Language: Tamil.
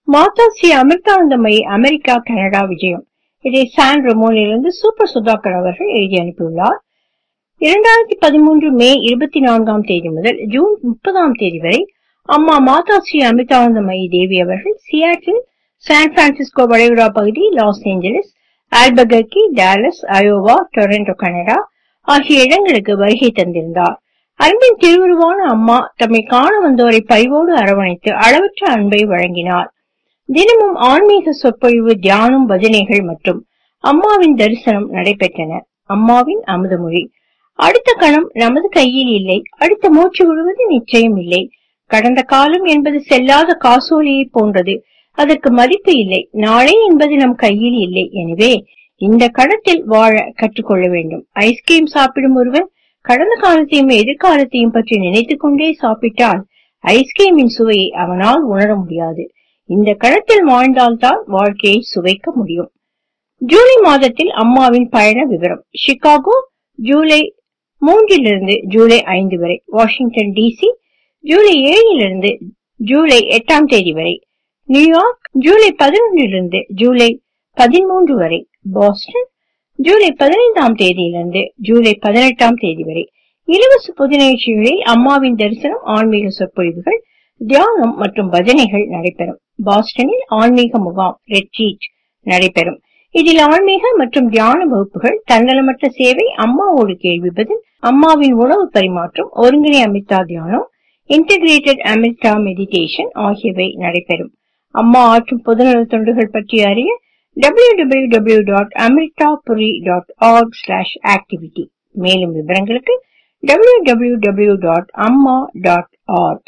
மாதா ஸ்ரீ அமிர்தானந்தமயி அமெரிக்கா கனடா விஜயம் இதை சான் ரெமோனிலிருந்து சூப்பர் சுதாகர் அவர்கள் எழுதி அனுப்பியுள்ளார் இரண்டாயிரத்தி பதிமூன்று மே இருபத்தி நான்காம் தேதி முதல் ஜூன் முப்பதாம் தேதி வரை அம்மா மாதா ஸ்ரீ அமிர்தானந்தமயி தேவி அவர்கள் சியாட்டில் சான் பிரான்சிஸ்கோ வளைகுடா பகுதி Los Angeles Albuquerque Dallas Iowa Toronto Canada ஆகிய இடங்களுக்கு வருகை தந்திருந்தார் அன்பின் திருவுருவான அம்மா தம்மை காண வந்தோரை பரிவோடு அரவணைத்து அளவற்ற அன்பை வழங்கினார் தினமும் ஆன்மீக சொற்பொழிவு தியானம் பஜனைகள் மற்றும் அம்மாவின் தரிசனம் நடைபெற்றன அம்மாவின் அமுதமொழி அடுத்த கணம் நமது கையில் இல்லை அடுத்த மூச்சு விழுவது நிச்சயம் இல்லை கடந்த காலம் என்பது செல்லாத காசோலையை போன்றது அதற்கு மதிப்பு இல்லை நாளை என்பது நம் கையில் இல்லை எனவே இந்த கடத்தில் வாழ கற்றுக்கொள்ள வேண்டும் ஐஸ்கிரீம் சாப்பிடும் ஒருவன் கடந்த காலத்தையும் எதிர்காலத்தையும் பற்றி நினைத்துக் கொண்டே சாப்பிட்டால் ஐஸ்கிரீமின் சுவையை அவனால் உணர முடியாது இந்த கடத்தில் வாழ்ந்தால்தான் வாழ்க்கையை சுவைக்க முடியும் ஜூலை மாதத்தில் அம்மாவின் பயண விவரம் சிகாகோ ஜூலை மூன்றிலிருந்து ஜூலை ஐந்து வரை வாஷிங்டன் டிசி ஜூலை ஏழிலிருந்து ஜூலை எட்டாம் தேதி வரை நியூயார்க் ஜூலை பதினொன்றிலிருந்து ஜூலை பதிமூன்று வரை பாஸ்டன் ஜூலை பதினைந்தாம் தேதியிலிருந்து ஜூலை பதினெட்டாம் தேதி வரை இலவச பொது நிகழ்ச்சிகளில் அம்மாவின் தரிசனம் ஆன்மீக சொற்பொழிவுகள் தியானம் மற்றும் பஜனைகள் நடைபெறும் பாஸ்டனில் ஆன்மீக முகாம் ரெட்ரீட் நடைபெறும் இதில் ஆன்மீக மற்றும் தியான வகுப்புகள் தன்னலமற்ற சேவை அம்மாவோடு கேள்வி பதில் அம்மாவின் உணவு பரிமாற்றம் ஒருங்கிணை அமிர்தா தியானம் இன்டகிரேட்டட் அமிர்தா மெடிடேஷன் ஆகியவை நடைபெறும் அம்மா ஆற்றும் பொதுநல தொண்டுகள் பற்றி அறிய www.amritapuri.org slash activity மேலும் விவரங்களுக்கு www.amma.org